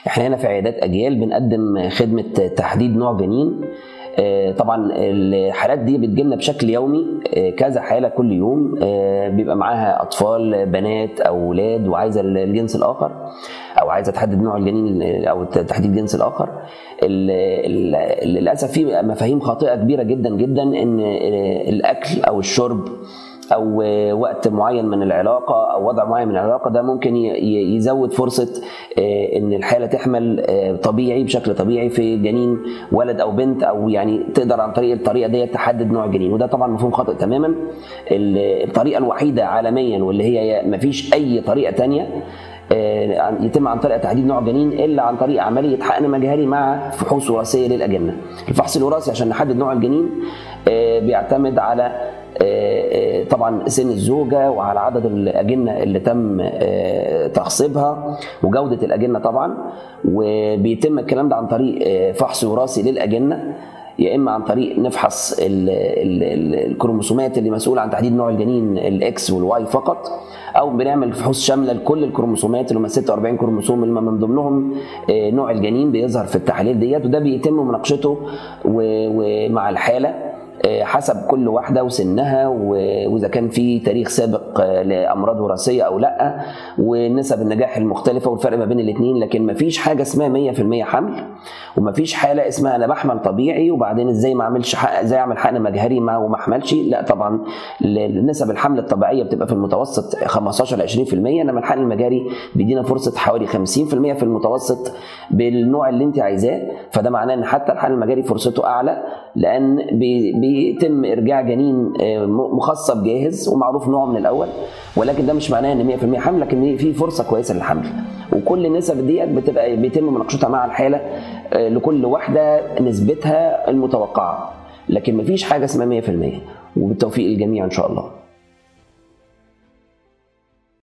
احنا هنا في عيادات اجيال بنقدم خدمه تحديد نوع جنين آه، طبعا الحالات دي بتجيلنا بشكل يومي آه، كذا حاله كل يوم آه، بيبقى معاها اطفال بنات او اولاد وعايزه الجنس الاخر او عايزه تحدد نوع الجنين او تحديد الجنس الاخر ال- ال- للاسف في مفاهيم خاطئه كبيره جدا جدا ان الاكل او الشرب او وقت معين من العلاقه او وضع معين من العلاقه ده ممكن ي- ي- يزود فرصه آه، ان الحاله تحمل آه، طبيعي بشكل طبيعي في جنين ولد او بنت او يعني تقدر عن طريق الطريقه دي تحدد نوع الجنين وده طبعا مفهوم خاطئ تماما ال- الطريقه الوحيده عالميا واللي هي مفيش اي طريقه تانية آه، عن- يتم عن طريق تحديد نوع جنين الا عن طريق عمليه حقن مجهري مع فحوص وراثيه للاجنه. الفحص الوراثي عشان نحدد نوع الجنين آه، بيعتمد على آه، آه، طبعا سن الزوجه وعلى عدد الاجنه اللي تم آه، تخصيبها وجوده الاجنه طبعا وبيتم الكلام ده عن طريق آه، فحص وراثي للاجنه يا اما عن طريق نفحص ال ال ال الكروموسومات اللي مسؤوله عن تحديد نوع الجنين الاكس والواي فقط او بنعمل فحوص شامله لكل الكروموسومات اللي هم 46 كروموسوم اللي هم من ضمنهم آه، نوع الجنين بيظهر في التحاليل ديت وده بيتم مناقشته و- ومع الحاله آه، حسب كل واحده وسنها و- واذا كان في تاريخ سابق آه، لامراض وراثيه او لا ونسب النجاح المختلفه والفرق ما بين الاثنين لكن ما فيش حاجه اسمها 100% حمل وما فيش حاله اسمها انا بحمل طبيعي وبعدين ازاي ما اعملش حق ازاي اعمل حقن مجهري مع وما احملش لا طبعا ل- نسب الحمل الطبيعيه بتبقى في المتوسط 15 ل 20% انما الحقن المجهري بيدينا فرصه حوالي 50% في المتوسط بالنوع اللي انت عايزاه فده معناه ان حتى الحقن المجهري فرصته اعلى لان بي- بيتم ارجاع جنين آه، م- مخصب جاهز ومعروف نوعه من الاول ولكن ده مش معناه ان 100% حمل لكن في فرصه كويسه للحمل وكل النسب ديت بتبقى بيتم مناقشتها مع الحاله آه، لكل واحده نسبتها المتوقعه لكن مفيش حاجه اسمها 100% وبالتوفيق للجميع ان شاء الله